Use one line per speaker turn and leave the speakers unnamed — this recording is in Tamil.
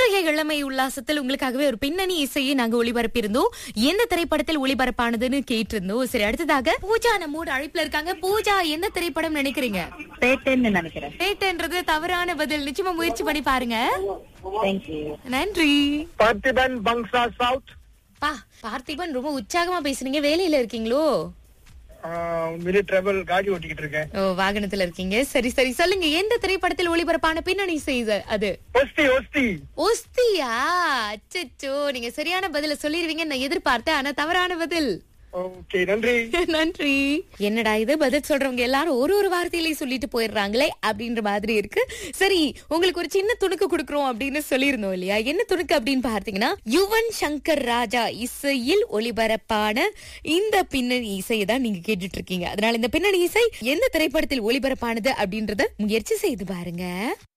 இன்றைய இளமை உல்லாசத்தில் உங்களுக்காகவே ஒரு பின்னணி இசையை நாங்க ஒளிபரப்பியிருந்தோம் எந்த திரைப்படத்தில் ஒளிபரப்பானதுன்னு கேட்டிருந்தோம் சரி அடுத்ததாக பூஜா நம்மோட அழைப்புல இருக்காங்க பூஜா எந்த திரைப்படம் நினைக்கிறீங்க
பேட்டேன்னு நினைக்கிறேன்
பேட்டன்றது தவறான பதில் நிச்சயமா முயற்சி பண்ணி பாருங்க
தேங்க்யூ
நன்றி
பார்த்திபன் பங்ஸா சவுத்
பா பார்த்திபன் ரொம்ப உற்சாகமா பேசுறீங்க வேலையில இருக்கீங்களோ
மினி டிராவல் காடி ஓட்டிக்கிட்டு இருக்கேன்
ஓ வாகனத்துல இருக்கீங்க சரி சரி சொல்லுங்க எந்த திரைப்படத்தில் ஒளிபரப்பான பின்னணி செய்த அது
ஒஸ்தி ஒஸ்தி
ஒஸ்தியா அச்சச்சோ நீங்க சரியான பதில சொல்லிருவீங்கன்னு நான் எதிர்பார்த்தேன் ஆனா தவறான பதில்
ஓகே நன்றி
நன்றி என்னடா இது பதில் சொல்றவங்க எல்லாரும் ஒரு ஒரு வார்த்தையிலேயே சொல்லிட்டு போயிடுறாங்களே அப்படின்ற மாதிரி இருக்கு சரி உங்களுக்கு ஒரு சின்ன துணுக்கு கொடுக்குறோம் அப்படின்னு சொல்லியிருந்தோம் இல்லையா என்ன துணுக்கு அப்படின்னு பார்த்தீங்கன்னா யுவன் சங்கர் ராஜா இசையில் ஒளிபரப்பான இந்த பின்னணி இசையை தான் நீங்க கேட்டுட்டு இருக்கீங்க அதனால இந்த பின்னணி இசை எந்த திரைப்படத்தில் ஒளிபரப்பானது அப்படின்றத முயற்சி செய்து பாருங்க